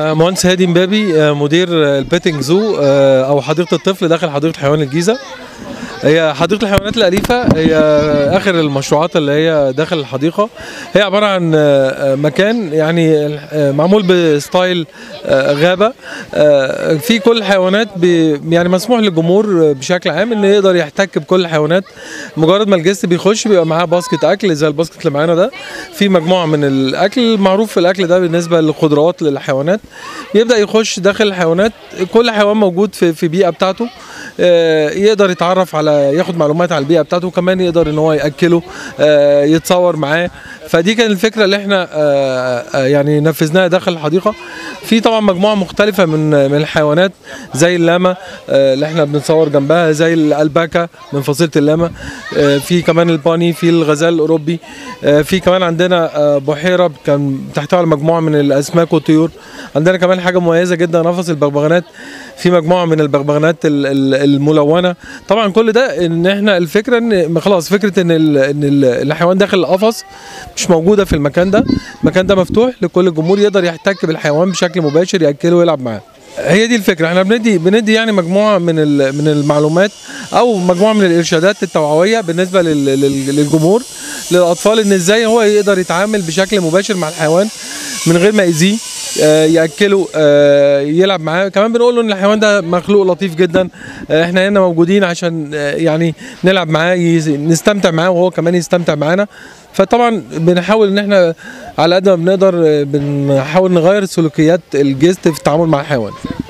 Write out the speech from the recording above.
أنا مهندس هادي مبابي آه، مدير آه، البيتنج زو آه، او حديقه الطفل داخل حديقه حيوان الجيزه هي حديقه الحيوانات الاليفه هي اخر المشروعات اللي هي داخل الحديقه هي عباره عن آه، مكان يعني آه، معمول بستايل آه، غابه آه، في كل الحيوانات ب- يعني مسموح للجمهور بشكل عام انه يقدر يحتك بكل الحيوانات مجرد ما الجست بيخش بيبقى معاه باسكت اكل زي الباسكت اللي معانا ده في مجموعه من الاكل معروف في الاكل ده بالنسبه للخضروات للحيوانات يبدا يخش داخل الحيوانات كل حيوان موجود في في بيئه بتاعته آه، يقدر يتعرف على ياخد معلومات على البيئه بتاعته وكمان يقدر ان هو ياكله آه، يتصور معاه فدي كانت الفكره اللي احنا آه، آه، يعني نفذناها داخل الحديقه في طبعا مجموعه مختلفه من من الحيوانات زي اللاما آه، اللي احنا بنتصور جنبها زي الالباكا من فصيله اللاما آه، في كمان الباني في الغزال الاوروبي آه، في كمان عندنا آه، بحيره كان تحتوي على مجموعه من الاسماك والطيور عندنا كمان حاجه مميزه جدا نفس البغبغانات في مجموعه من البغبغانات ال- ال- الملونه طبعا كل ده ان احنا الفكره ان خلاص فكره ان ال- ان ال- الحيوان داخل القفص مش موجوده في المكان ده المكان ده مفتوح لكل الجمهور يقدر يحتك بالحيوان بشكل مباشر ياكله ويلعب معاه هي دي الفكره احنا بندي بندي يعني مجموعه من ال- من المعلومات او مجموعه من الارشادات التوعويه بالنسبه لل- لل- للجمهور للاطفال ان ازاي هو يقدر يتعامل بشكل مباشر مع الحيوان من غير ما يأذيه آه، ياكله آه، يلعب معاه كمان بنقول له ان الحيوان ده مخلوق لطيف جدا آه، احنا هنا موجودين عشان آه، يعني نلعب معاه يز- نستمتع معاه وهو كمان يستمتع معانا فطبعا بنحاول ان احنا على قد ما بنقدر آه، بنحاول نغير سلوكيات الجست في التعامل مع الحيوان